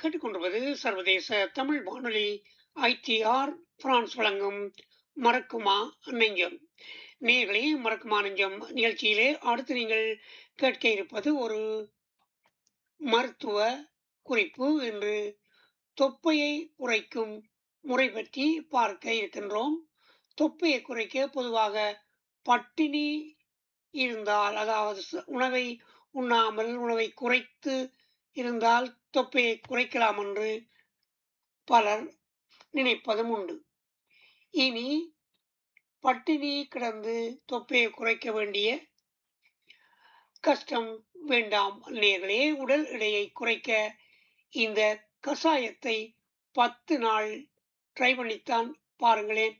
கேட்டுக்கொண்டிருப்பது சர்வதேச தமிழ் வானொலி ஐடிஆர் பிரான்ஸ் வழங்கும் மறக்குமா நெஞ்சம் நேர்களே மறக்குமா நெஞ்சம் நிகழ்ச்சியிலே அடுத்து நீங்கள் கேட்க இருப்பது ஒரு மருத்துவ குறிப்பு என்று தொப்பையை குறைக்கும் முறை பற்றி பார்க்க இருக்கின்றோம் தொப்பையை குறைக்க பொதுவாக பட்டினி இருந்தால் அதாவது ச- உணவை உண்ணாமல் உணவை குறைத்து இருந்தால் தொப்பையை குறைக்கலாம் என்று பலர் நினைப்பதும் உண்டு இனி பட்டினி கிடந்து தொப்பையை குறைக்க வேண்டிய கஷ்டம் வேண்டாம் நேர்களே உடல் எடையை குறைக்க இந்த கஷாயத்தை பத்து நாள் ட்ரை பண்ணித்தான் பாருங்களேன்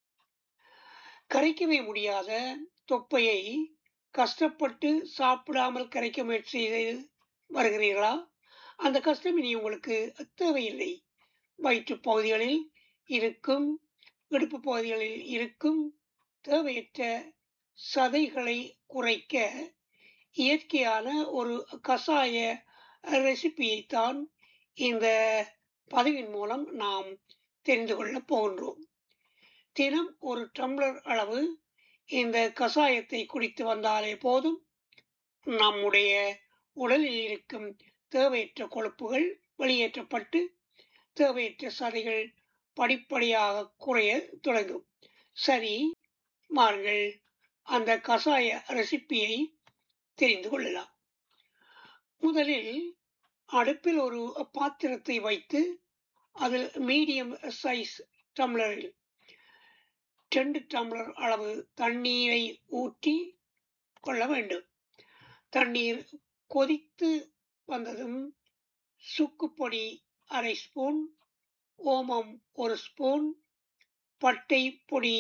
கரைக்கவே முடியாத தொப்பையை கஷ்டப்பட்டு சாப்பிடாமல் கரைக்க முயற்சி செய்து வருகிறீர்களா அந்த கஷ்டம் இனி உங்களுக்கு தேவையில்லை வயிற்று பகுதிகளில் இருக்கும் இடுப்பு பகுதிகளில் இருக்கும் தேவையற்ற சதைகளை குறைக்க இயற்கையான ஒரு கஷாய ரெசிபியைத்தான் இந்த பதிவின் மூலம் நாம் தெரிந்து கொள்ளப் போகின்றோம் தினம் ஒரு டம்ளர் அளவு இந்த கஷாயத்தை குடித்து வந்தாலே போதும் நம்முடைய உடலில் இருக்கும் தேவையற்ற கொழுப்புகள் வெளியேற்றப்பட்டு தேவையற்ற சதைகள் படிப்படியாக குறைய தொடங்கும் சரி வாருங்கள் அந்த கஷாய ரெசிப்பியை தெரிந்து கொள்ளலாம் முதலில் அடுப்பில் ஒரு பாத்திரத்தை வைத்து அதில் மீடியம் சைஸ் டம்ளரில் ரெண்டு டம்ளர் அளவு தண்ணீரை ஊற்றி கொள்ள வேண்டும் தண்ணீர் கொதித்து வந்ததும் சுக்குப்பொடி அரை ஸ்பூன் ஓமம் ஒரு ஸ்பூன் பட்டை பொடி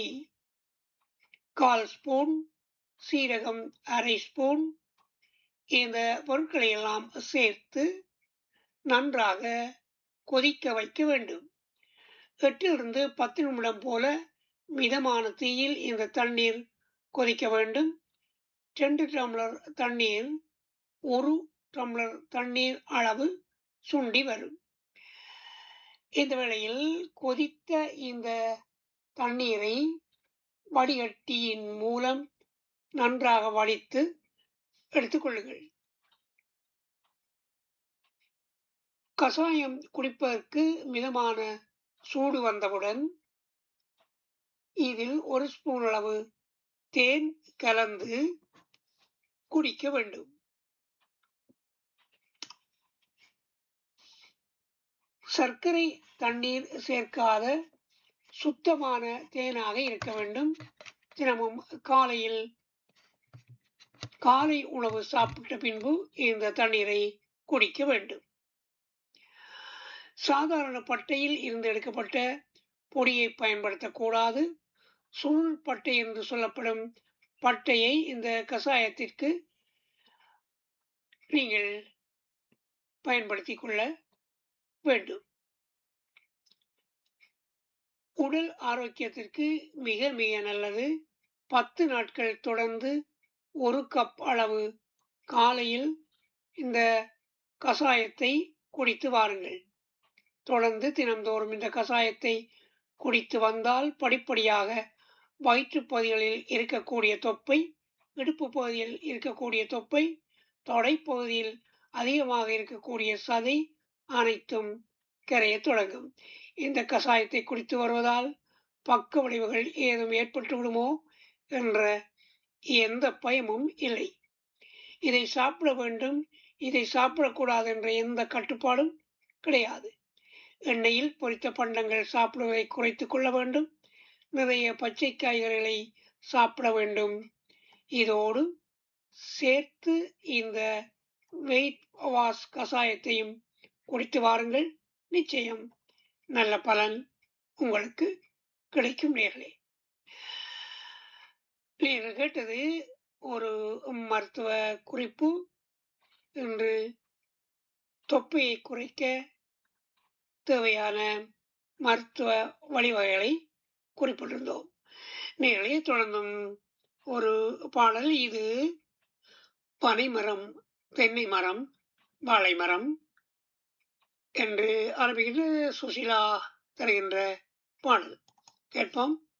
கால் ஸ்பூன் சீரகம் அரை ஸ்பூன் இந்த பொருட்களை எல்லாம் சேர்த்து நன்றாக கொதிக்க வைக்க வேண்டும் எட்டிலிருந்து பத்து நிமிடம் போல மிதமான தீயில் இந்த தண்ணீர் கொதிக்க வேண்டும் ரெண்டு டம்ளர் தண்ணீர் ஒரு டம்ளர் தண்ணீர் அளவு சுண்டி வரும் இந்த வேளையில் கொதித்த இந்த தண்ணீரை வடிகட்டியின் மூலம் நன்றாக வடித்து எடுத்துக்கொள்ளுங்கள் கஷாயம் குடிப்பதற்கு மிதமான சூடு வந்தவுடன் இதில் ஒரு ஸ்பூன் அளவு தேன் கலந்து குடிக்க வேண்டும் சர்க்கரை தண்ணீர் சேர்க்காத சுத்தமான தேனாக இருக்க வேண்டும் தினமும் காலையில் காலை உணவு சாப்பிட்ட பின்பு இந்த தண்ணீரை குடிக்க வேண்டும் சாதாரண பட்டையில் இருந்து எடுக்கப்பட்ட பொடியை பயன்படுத்தக்கூடாது சுருள் பட்டை என்று சொல்லப்படும் பட்டையை இந்த கஷாயத்திற்கு நீங்கள் பயன்படுத்திக் கொள்ள வேண்டும் உடல் ஆரோக்கியத்திற்கு மிக மிக நல்லது பத்து நாட்கள் தொடர்ந்து ஒரு கப் அளவு காலையில் இந்த கஷாயத்தை குடித்து வாருங்கள் தொடர்ந்து தினம்தோறும் இந்த கஷாயத்தை குடித்து வந்தால் படிப்படியாக வயிற்றுப் பகுதிகளில் இருக்கக்கூடிய தொப்பை இடுப்பு பகுதியில் இருக்கக்கூடிய தொப்பை தொடைப்பகுதியில் அதிகமாக இருக்கக்கூடிய சதை அனைத்தும் கரையத் தொடங்கும் இந்த கஷாயத்தை குடித்து வருவதால் பக்க விளைவுகள் ஏதும் ஏற்பட்டு விடுமோ என்ற எந்த பயமும் இல்லை இதை சாப்பிட வேண்டும் இதை சாப்பிடக்கூடாது என்ற எந்த கட்டுப்பாடும் கிடையாது எண்ணெயில் பொரித்த பண்டங்கள் சாப்பிடுவதை குறைத்துக் கொள்ள வேண்டும் நிறைய பச்சை காய்கறிகளை சாப்பிட வேண்டும் இதோடு சேர்த்து இந்த வெயிட் வாஷ் கஷாயத்தையும் குடித்து வாருங்கள் நிச்சயம் நல்ல பலன் உங்களுக்கு கிடைக்கும் நேர்களே நீங்கள் கேட்டது ஒரு மருத்துவ குறிப்பு என்று தொப்பையை குறைக்க தேவையான மருத்துவ வழிவகைகளை குறிப்பிட்டிருந்தோம் நேர்களே தொடர்ந்தும் ஒரு பாடல் இது பனைமரம் தென்னை மரம் வாழை மரம் என்று ஆரம்பிக்கின்ற சுசிலா தருகின்ற பாடல் கேட்போம்